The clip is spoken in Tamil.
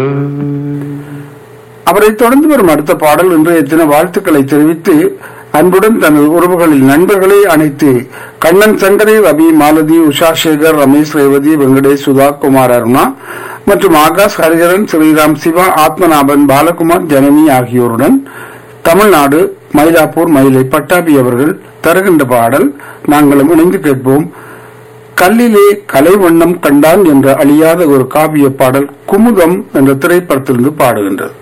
அவரை தொடர்ந்து வரும் அடுத்த பாடல் இன்றைய தின வாழ்த்துக்களை தெரிவித்து அன்புடன் தனது உறவுகளில் நண்பர்களை அணைத்து கண்ணன் சங்கரை ரவி மாலதி உஷா சேகர் ரமேஷ் ரேவதி வெங்கடேஷ் சுதா குமார் அருணா மற்றும் ஆகாஷ் ஹரிஹரன் ஸ்ரீராம் சிவா ஆத்மநாபன் பாலகுமார் ஜனனி ஆகியோருடன் தமிழ்நாடு மயிலாப்பூர் மயிலை பட்டாபி அவர்கள் தருகின்ற பாடல் நாங்களும் இணைந்து கேட்போம் கல்லிலே கலைவண்ணம் கண்டான் என்ற அழியாத ஒரு காவிய பாடல் குமுதம் என்ற திரைப்படத்திலிருந்து பாடுகின்றது